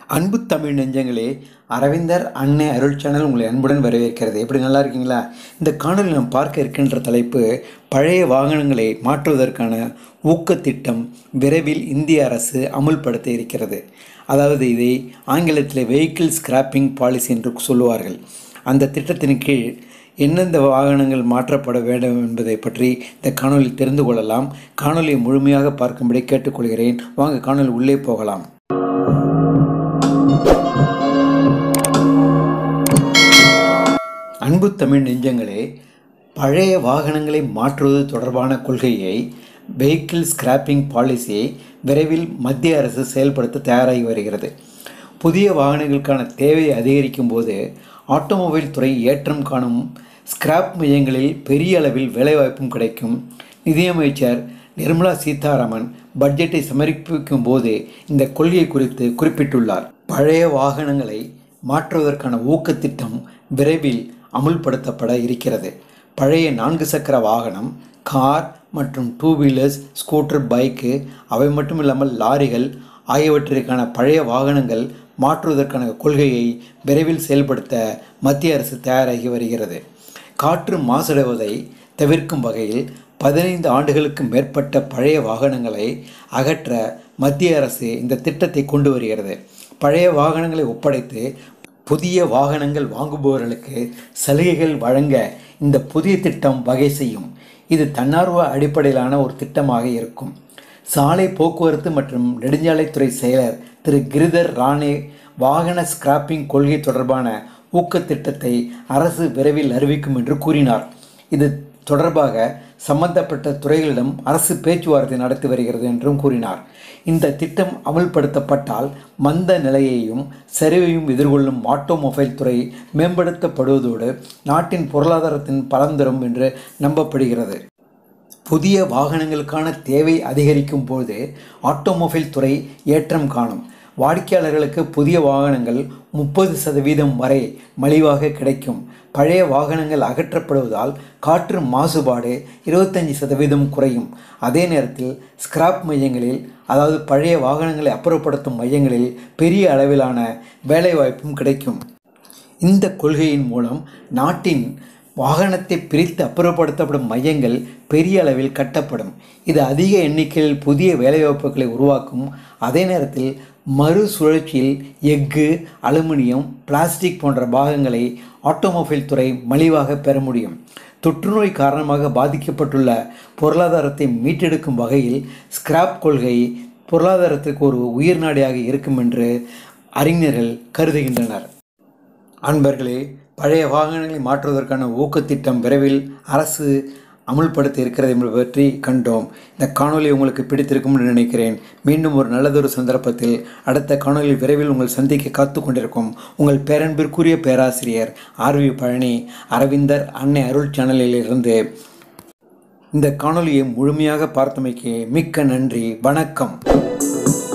அன்பு தமிழ் நெஞ்சங்களே அரவிந்தர் அன்னை அருள் சேனல் உங்களை அன்புடன் வரவேற்கிறது எப்படி நல்லா இருக்கீங்களா இந்த காணொலி நாம் பார்க்க இருக்கின்ற தலைப்பு பழைய வாகனங்களை மாற்றுவதற்கான ஊக்கத்திட்டம் விரைவில் இந்திய அரசு அமுல்படுத்த இருக்கிறது அதாவது இதை ஆங்கிலத்தில் வெஹிக்கிள் ஸ்கிராப்பிங் பாலிசி என்று சொல்லுவார்கள் அந்த திட்டத்தின் கீழ் எந்தெந்த வாகனங்கள் மாற்றப்பட வேண்டும் என்பதை பற்றி இந்த காணொலி தெரிந்து கொள்ளலாம் காணொலியை முழுமையாக பார்க்கும்படி கேட்டுக்கொள்கிறேன் வாங்க காணொலி உள்ளே போகலாம் அன்பு தமிழ் நெஞ்சங்களே பழைய வாகனங்களை மாற்றுவது தொடர்பான கொள்கையை வெஹிக்கிள் ஸ்கிராப்பிங் பாலிசியை விரைவில் மத்திய அரசு செயல்படுத்த தயாராகி வருகிறது புதிய வாகனங்களுக்கான தேவை அதிகரிக்கும் போது ஆட்டோமொபைல் துறை ஏற்றம் காணும் ஸ்கிராப் மையங்களில் பெரிய அளவில் வேலைவாய்ப்பும் கிடைக்கும் நிதியமைச்சர் நிர்மலா சீதாராமன் பட்ஜெட்டை சமர்ப்பிக்கும் போது இந்த கொள்கை குறித்து குறிப்பிட்டுள்ளார் பழைய வாகனங்களை மாற்றுவதற்கான ஊக்கத்திட்டம் விரைவில் அமுல்படுத்தப்பட இருக்கிறது பழைய நான்கு சக்கர வாகனம் கார் மற்றும் டூ வீலர்ஸ் ஸ்கூட்டர் பைக்கு அவை மட்டும் இல்லாமல் லாரிகள் ஆகியவற்றிற்கான பழைய வாகனங்கள் மாற்றுவதற்கான கொள்கையை விரைவில் செயல்படுத்த மத்திய அரசு தயாராகி வருகிறது காற்று மாசடைவதை தவிர்க்கும் வகையில் பதினைந்து ஆண்டுகளுக்கு மேற்பட்ட பழைய வாகனங்களை அகற்ற மத்திய அரசு இந்த திட்டத்தை கொண்டு வருகிறது பழைய வாகனங்களை ஒப்படைத்து புதிய வாகனங்கள் வாங்குபவர்களுக்கு சலுகைகள் வழங்க இந்த புதிய திட்டம் வகை செய்யும் இது தன்னார்வ அடிப்படையிலான ஒரு திட்டமாக இருக்கும் சாலை போக்குவரத்து மற்றும் நெடுஞ்சாலைத்துறை செயலர் திரு கிரிதர் ராணே வாகன ஸ்கிராப்பிங் கொள்கை தொடர்பான ஊக்கத்திட்டத்தை அரசு விரைவில் அறிவிக்கும் என்று கூறினார் இது தொடர்பாக சம்பந்தப்பட்ட துறைகளிடம் அரசு பேச்சுவார்த்தை நடத்தி வருகிறது என்றும் கூறினார் இந்த திட்டம் அமல்படுத்தப்பட்டால் மந்த நிலையையும் சரிவையும் எதிர்கொள்ளும் ஆட்டோமொபைல் துறை மேம்படுத்தப்படுவதோடு நாட்டின் பொருளாதாரத்தின் பலம் தரும் என்று நம்பப்படுகிறது புதிய வாகனங்களுக்கான தேவை அதிகரிக்கும் போது ஆட்டோமொபைல் துறை ஏற்றம் காணும் வாடிக்கையாளர்களுக்கு புதிய வாகனங்கள் முப்பது சதவீதம் வரை மலிவாக கிடைக்கும் பழைய வாகனங்கள் அகற்றப்படுவதால் காற்று மாசுபாடு இருபத்தஞ்சி சதவீதம் குறையும் அதே நேரத்தில் ஸ்கிராப் மையங்களில் அதாவது பழைய வாகனங்களை அப்புறப்படுத்தும் மையங்களில் பெரிய அளவிலான வேலைவாய்ப்பும் கிடைக்கும் இந்த கொள்கையின் மூலம் நாட்டின் வாகனத்தை பிரித்து அப்புறப்படுத்தப்படும் மையங்கள் பெரிய அளவில் கட்டப்படும் இது அதிக எண்ணிக்கையில் புதிய வேலைவாய்ப்புகளை உருவாக்கும் அதே நேரத்தில் மறுசுழற்சியில் எஃகு அலுமினியம் பிளாஸ்டிக் போன்ற பாகங்களை ஆட்டோமொபைல் துறை மலிவாக பெற முடியும் தொற்றுநோய் காரணமாக பாதிக்கப்பட்டுள்ள பொருளாதாரத்தை மீட்டெடுக்கும் வகையில் ஸ்கிராப் கொள்கை பொருளாதாரத்திற்கு ஒரு உயிர்நாடியாக இருக்கும் என்று அறிஞர்கள் கருதுகின்றனர் அன்பர்களே பழைய வாகனங்களை மாற்றுவதற்கான ஊக்கத்திட்டம் விரைவில் அரசு அமுல்படுத்த இருக்கிறது என்பது பற்றி கண்டோம் இந்த காணொலி உங்களுக்கு பிடித்திருக்கும் என்று நினைக்கிறேன் மீண்டும் ஒரு நல்லதொரு சந்தர்ப்பத்தில் அடுத்த காணொலியில் விரைவில் உங்கள் சந்திக்க காத்து கொண்டிருக்கும் உங்கள் பேரன்பிற்குரிய பேராசிரியர் ஆர்வி பழனி அரவிந்தர் அன்னை அருள் சேனலில் இருந்து இந்த காணொலியை முழுமையாக பார்த்தமைக்கு மிக்க நன்றி வணக்கம்